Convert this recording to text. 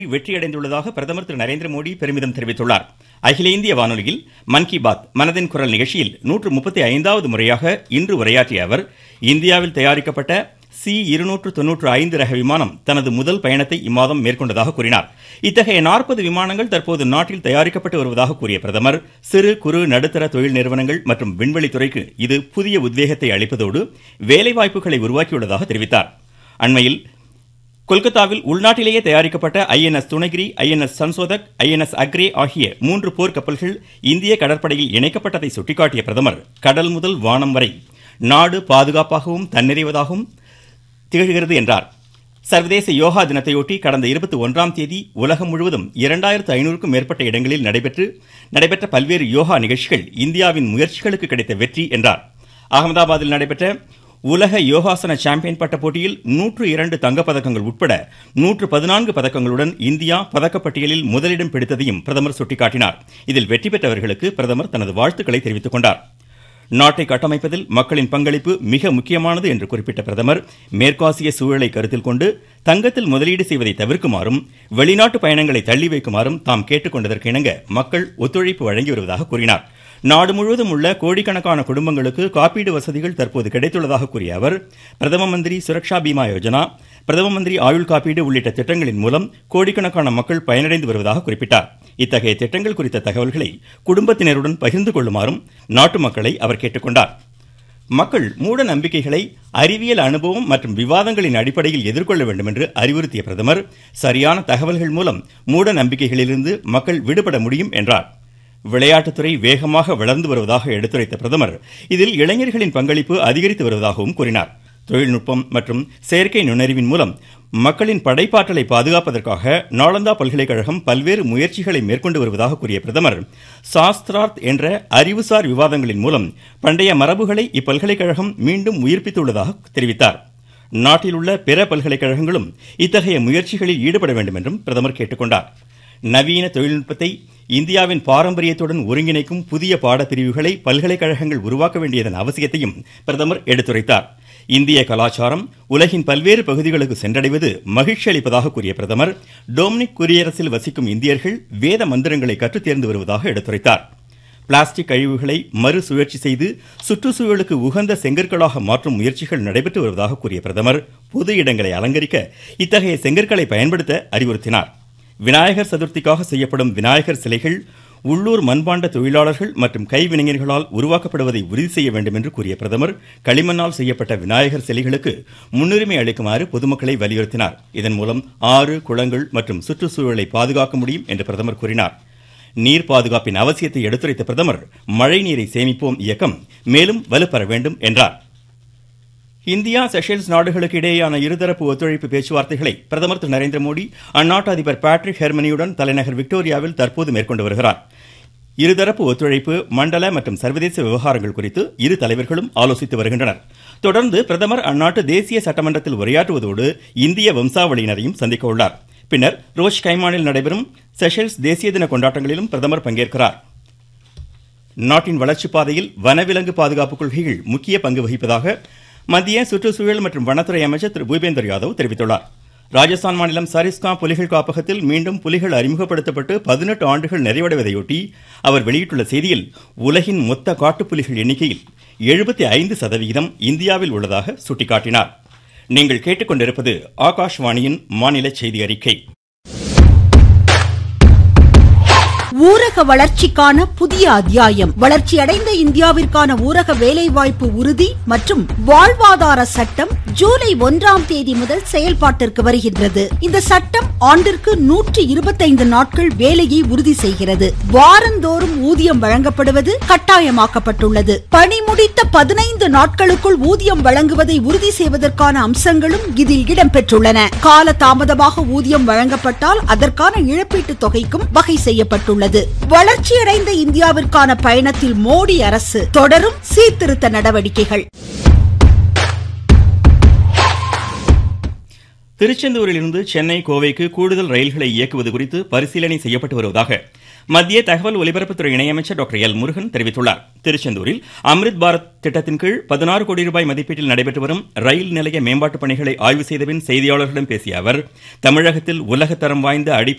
வெற்றியடைந்துள்ளதாக பிரதமர் திரு நரேந்திர மோடி பெருமிதம் தெரிவித்துள்ளார் அகில இந்திய வானொலியில் மன் கி பாத் மனதின் குரல் நிகழ்ச்சியில் நூற்று முப்பத்தி ஐந்தாவது முறையாக இன்று உரையாற்றிய அவர் இந்தியாவில் தயாரிக்கப்பட்ட சி இருநூற்று தொன்னூற்று ஐந்து ரக விமானம் தனது முதல் பயணத்தை இம்மாதம் மேற்கொண்டதாக கூறினார் இத்தகைய நாற்பது விமானங்கள் தற்போது நாட்டில் தயாரிக்கப்பட்டு வருவதாக கூறிய பிரதமர் சிறு குறு நடுத்தர தொழில் நிறுவனங்கள் மற்றும் விண்வெளித்துறைக்கு இது புதிய உத்வேகத்தை அளிப்பதோடு வேலைவாய்ப்புகளை உருவாக்கியுள்ளதாக தெரிவித்தார் அண்மையில் கொல்கத்தாவில் உள்நாட்டிலேயே தயாரிக்கப்பட்ட INS Dunagiri INS Sanshodhak INS அக்ரே ஆகிய மூன்று போர் கப்பல்கள் இந்திய கடற்படையில் இணைக்கப்பட்டதை சுட்டிக்காட்டிய பிரதமர் கடல் முதல் வானம் வரை நாடு பாதுகாப்பாகவும் தன்னிறைவதாகவும் திகழ்கிறது என்றார் சர்வதேச யோகா தினத்தையொட்டி கடந்த இருபத்தி ஒன்றாம் தேதி உலகம் முழுவதும் இரண்டாயிரத்து ஐநூறுக்கும் மேற்பட்ட இடங்களில் நடைபெற்று நடைபெற்ற பல்வேறு யோகா நிகழ்ச்சிகள் இந்தியாவின் முயற்சிகளுக்கு கிடைத்த வெற்றி என்றார் அகமதாபாத்தில் நடைபெற்ற உலக யோகாசன சாம்பியன் பட்ட போட்டியில் நூற்று இரண்டு தங்கப்பதக்கங்கள் உட்பட நூற்று பதினான்கு பதக்கங்களுடன் இந்தியா பதக்கப்பட்டியலில் முதலிடம் பிடித்ததையும் பிரதமர் சுட்டிக்காட்டினார் இதில் வெற்றி பெற்றவர்களுக்கு பிரதமர் தனது வாழ்த்துக்களை தெரிவித்துக் கொண்டார் நாட்டை கட்டமைப்பதில் மக்களின் பங்களிப்பு மிக முக்கியமானது என்று குறிப்பிட்ட பிரதமர் மேற்காசிய சூழலை கருத்தில் கொண்டு தங்கத்தில் முதலீடு செய்வதை தவிர்க்குமாறும் வெளிநாட்டு பயணங்களை தள்ளி வைக்குமாறும் தாம் கேட்டுக்கொண்டதற்கு இணங்க மக்கள் ஒத்துழைப்பு வழங்கி வருவதாக கூறினார் நாடு முழுவதும் உள்ள கோடிக்கணக்கான குடும்பங்களுக்கு காப்பீடு வசதிகள் தற்போது கிடைத்துள்ளதாக கூறிய அவர் பிரதம மந்திரி சுரக்ஷா பீமா யோஜனா பிரதம மந்திரி ஆயுள் காப்பீடு உள்ளிட்ட திட்டங்களின் மூலம் கோடிக்கணக்கான மக்கள் பயனடைந்து வருவதாக குறிப்பிட்டார் இத்தகைய திட்டங்கள் குறித்த தகவல்களை குடும்பத்தினருடன் பகிர்ந்து கொள்ளுமாறும் நாட்டு மக்களை அவர் கேட்டுக்கொண்டார் மக்கள் மூட நம்பிக்கைகளை அறிவியல் அனுபவம் மற்றும் விவாதங்களின் அடிப்படையில் எதிர்கொள்ள வேண்டும் என்று அறிவுறுத்திய பிரதமர் சரியான தகவல்கள் மூலம் மூட நம்பிக்கைகளிலிருந்து மக்கள் விடுபட முடியும் என்றார் விளையாட்டுத்துறை வேகமாக வளர்ந்து வருவதாக எடுத்துரைத்த பிரதமர் இதில் இளைஞர்களின் பங்களிப்பு அதிகரித்து வருவதாகவும் கூறினார் தொழில்நுட்பம் மற்றும் செயற்கை நுண்ணறிவின் மூலம் மக்களின் படைப்பாற்றலை பாதுகாப்பதற்காக நாளந்தா பல்கலைக்கழகம் பல்வேறு முயற்சிகளை மேற்கொண்டு வருவதாக கூறிய பிரதமர் சாஸ்திரார்த் என்ற அறிவுசார் விவாதங்களின் மூலம் பண்டைய மரபுகளை இப்பல்கலைக்கழகம் மீண்டும் உயிர்ப்பித்துள்ளதாக தெரிவித்தார் நாட்டில் உள்ள பிற பல்கலைக்கழகங்களும் இத்தகைய முயற்சிகளில் ஈடுபட வேண்டும் என்றும் பிரதமர் கேட்டுக்கொண்டார் நவீன தொழில்நுட்பத்தை இந்தியாவின் பாரம்பரியத்துடன் ஒருங்கிணைக்கும் புதிய பாடப்பிரிவுகளை பல்கலைக்கழகங்கள் உருவாக்க வேண்டியதன் அவசியத்தையும் பிரதமர் எடுத்துரைத்தார் இந்திய கலாச்சாரம் உலகின் பல்வேறு பகுதிகளுக்கு சென்றடைவது மகிழ்ச்சி அளிப்பதாக கூறிய பிரதமர் டொமினிக் குடியரசில் வசிக்கும் இந்தியர்கள் வேத மந்திரங்களை கற்றுத் தேர்ந்து வருவதாக எடுத்துரைத்தார் பிளாஸ்டிக் கழிவுகளை மறுசுழற்சி செய்து சுற்றுச்சூழலுக்கு உகந்த செங்கற்களாக மாற்றும் முயற்சிகள் நடைபெற்று வருவதாக கூறிய பிரதமர் பொது இடங்களை அலங்கரிக்க இத்தகைய செங்கற்களை பயன்படுத்த அறிவுறுத்தினார் விநாயகர் சதுர்த்திக்காக செய்யப்படும் விநாயகர் சிலைகள் உள்ளூர் மண்பாண்ட தொழிலாளர்கள் மற்றும் கைவினைஞர்களால் உருவாக்கப்படுவதை உறுதி செய்ய வேண்டும் என்று கூறிய பிரதமர் களிமண்ணால் செய்யப்பட்ட விநாயகர் சிலைகளுக்கு முன்னுரிமை அளிக்குமாறு பொதுமக்களை வலியுறுத்தினார் இதன் மூலம் ஆறு குளங்கள் மற்றும் சுற்றுச்சூழலை பாதுகாக்க முடியும் என்று பிரதமர் கூறினார் நீர் பாதுகாப்பின் அவசியத்தை எடுத்துரைத்த பிரதமர் மழை நீரை சேமிப்போம் இயக்கம் மேலும் வலுப்பெற வேண்டும் என்றார் இந்தியா செஷல்ஸ் நாடுகளுக்கு இடையேயான இருதரப்பு ஒத்துழைப்பு பேச்சுவார்த்தைகளை பிரதமர் திரு நரேந்திர மோடி அந்நாட்டு அதிபர் பேட்ரிக் ஹெர்மனியுடன் தலைநகர் விக்டோரியாவில் தற்போது மேற்கொண்டு வருகிறார் இருதரப்பு ஒத்துழைப்பு மண்டல மற்றும் சர்வதேச விவகாரங்கள் குறித்து இரு தலைவர்களும் ஆலோசித்து வருகின்றனர் தொடர்ந்து பிரதமர் அந்நாட்டு தேசிய சட்டமன்றத்தில் உரையாற்றுவதோடு இந்திய வம்சாவளியினரையும் சந்திக்க உள்ளார் பின்னர் ரோஷ் கைமானில் நடைபெறும் செஷல்ஸ் தேசிய தின கொண்டாட்டங்களிலும் பிரதமர் பங்கேற்கிறார் நாட்டின் வளர்ச்சிப் பாதையில் வனவிலங்கு பாதுகாப்பு கொள்கைகள் முக்கிய பங்கு வகிப்பதாக மத்திய சுற்றுச்சூழல் மற்றும் வனத்துறை அமைச்சர் திரு பூபேந்தர் யாதவ் தெரிவித்துள்ளார் ராஜஸ்தான் மாநிலம் சரிஸ்கா புலிகள் காப்பகத்தில் மீண்டும் புலிகள் அறிமுகப்படுத்தப்பட்டு பதினெட்டு ஆண்டுகள் நிறைவடைவதையொட்டி அவர் வெளியிட்டுள்ள செய்தியில் உலகின் மொத்த காட்டுப்புலிகள் எண்ணிக்கையில் எழுபத்தி ஐந்து சதவிகிதம் இந்தியாவில் உள்ளதாக சுட்டிக்காட்டினார் நீங்கள் கேட்டுக்கொண்டிருப்பது ஆகாஷ்வாணியின் மாநில செய்தி அறிக்கை ஊரக வளர்ச்சிக்கான புதிய அத்தியாயம் வளர்ச்சியடைந்த இந்தியாவிற்கான ஊரக வேலைவாய்ப்பு உறுதி மற்றும் வாழ்வாதார சட்டம் ஜூலை ஒன்றாம் தேதி முதல் செயல்பாட்டிற்கு வருகின்றது இந்த சட்டம் ஆண்டிற்கு நூற்றி இருபத்தைந்து நாட்கள் வேலையை உறுதி செய்கிறது வாரந்தோறும் ஊதியம் வழங்கப்படுவது கட்டாயமாக்கப்பட்டுள்ளது பணி முடித்த பதினைந்து நாட்களுக்குள் ஊதியம் வழங்குவதை உறுதி செய்வதற்கான அம்சங்களும் இதில் இடம்பெற்றுள்ளன கால தாமதமாக ஊதியம் வழங்கப்பட்டால் அதற்கான இழப்பீட்டுத் தொகைக்கும் வகை செய்யப்பட்டுள்ளது உள்ளது வளர்ச்சியடைந்த இந்தியாவிற்கான பயணத்தில் மோடி அரசு தொடரும் சீர்திருத்த நடவடிக்கைகள் திருச்செந்தூரிலிருந்து சென்னை கோவைக்கு கூடுதல் ரயில்களை இயக்குவது குறித்து பரிசீலனை செய்யப்பட்டு வருவதாக மத்திய தகவல் ஒலிபரப்புத்துறை இணையமைச்சர் டாக்டர் எல் முருகன் தெரிவித்துள்ளார் திருச்செந்தூரில் அம்ரித் பாரத் திட்டத்தின் கீழ் பதினாறு கோடி ரூபாய் மதிப்பீட்டில் நடைபெற்று வரும் ரயில் நிலைய மேம்பாட்டு பணிகளை ஆய்வு செய்த பின் செய்தியாளர்களிடம் பேசிய அவர் தமிழகத்தில் உலகத்தரம் வாய்ந்த அடிப்படை